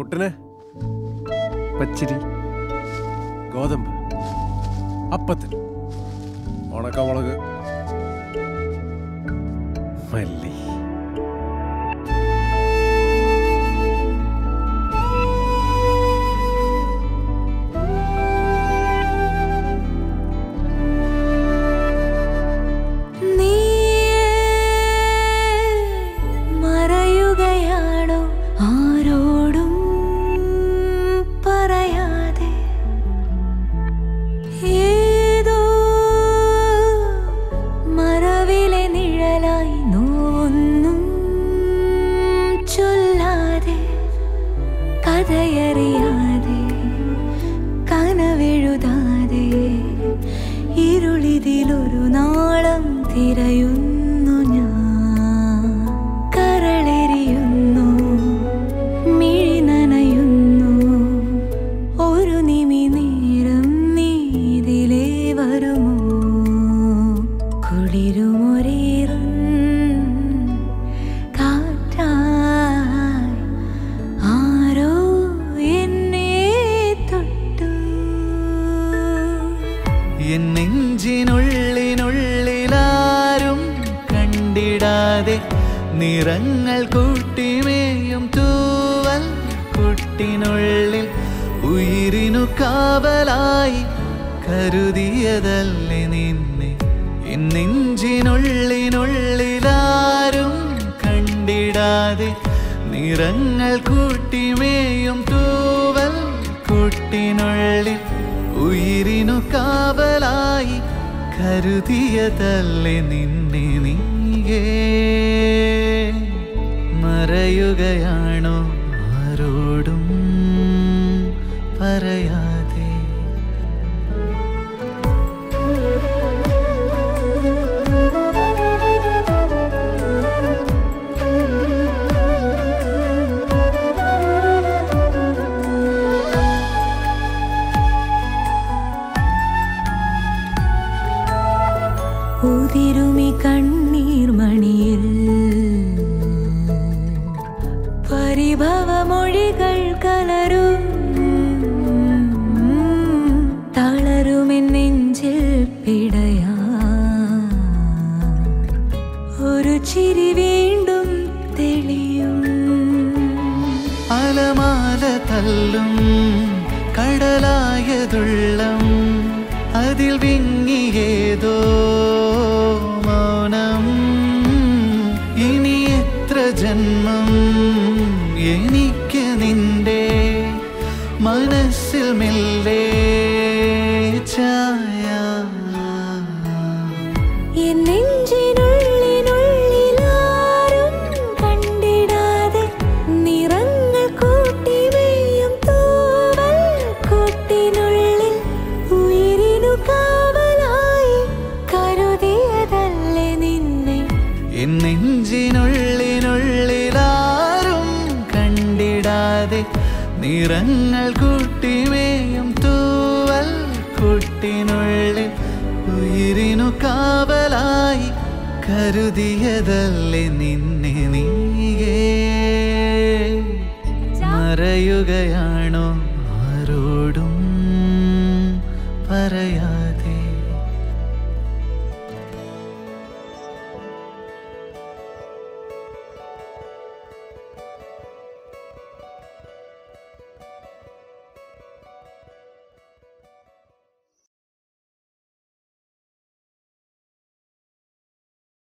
പുട്ടിന് പച്ചിരി ഗോതമ്പ് അപ്പത്തിന് ഉണക്കമുളക് മല്ലി നീ മറയുകയാണോ ആരോടും പറയാതെ ഏതോ മറവിലെ നിഴലായി നോന്നും ചൊല്ലാതെ കഥയറിയാതെ കനവെഴുതാതെ ഇരുളിതിലൊരു നാളം തിരയുന്നു ഞാൻ കരളെരിയുന്നു മിഴി നനയുന്നു ഒരു നിമി നേരം നീതിലേ വരുമോ കുളിരുമൊരേറും കാറ്റായി ആരോ എന്നെ തൊട്ടു എൻ നെഞ്ചിനുള്ളിനുള്ളിലാരും കണ്ടിടാതെ നിറങ്ങൾ കൂട്ടിമേയും തൂവൽ കുട്ടിനുള്ളിൽ ഉയിരിനു കാവലായി കരുതിയതല്ലേ നിന്നെ എൻ നെഞ്ചിനുള്ളിനുള്ളിലാരും കണ്ടിടാതെ നിറങ്ങൾ കൂട്ടിമേയും തൂവൽ കുട്ടിനുള്ളിൽ ഉയിരിനു കാവലായി കരുതിയതല്ലേ നിന്നെ നീയേ മറയുകയാണോ ആരോടും പറയാതെ ഉതിരുമി കണ്ണീർ മണിയിൽ പരിഭവമൊഴികൾ കലരും തളരുമെൻ നെഞ്ചിൽ പിടയാ ഒരു ചിരി വീണ്ടും തെളിയും അലമാല തല്ലും കടലായതുള്ളം അതിൽ വിങ്ങിയേതോ മൗനം ഇനി എത്ര ജന്മം എനിക്ക് നിന്റെ മനസ്സിൽ മെല്ലെ ചായ എൻ നെഞ്ചിനുള്ളിനുള്ളിലാരും കണ്ടിടാതെ നിറങ്ങൾ കൂട്ടിമേയും തൂവൽ കൂട്ടിനുള്ളിൽ ഉയിരിനു കാവലായി കരുതിയതല്ലേ നിന്നെ എൻ നെഞ്ചിനുള്ളിനുള്ളിലാരും കണ്ടിടാതെ നിറങ്ങൾ കൂട്ടിമേയും തൂവൽ കുട്ടിനുള്ളിൽ ഉയിരിനു കാവലായി കരുതിയതല്ലേ നിന്നെ നീയേ മറയുകയാണ്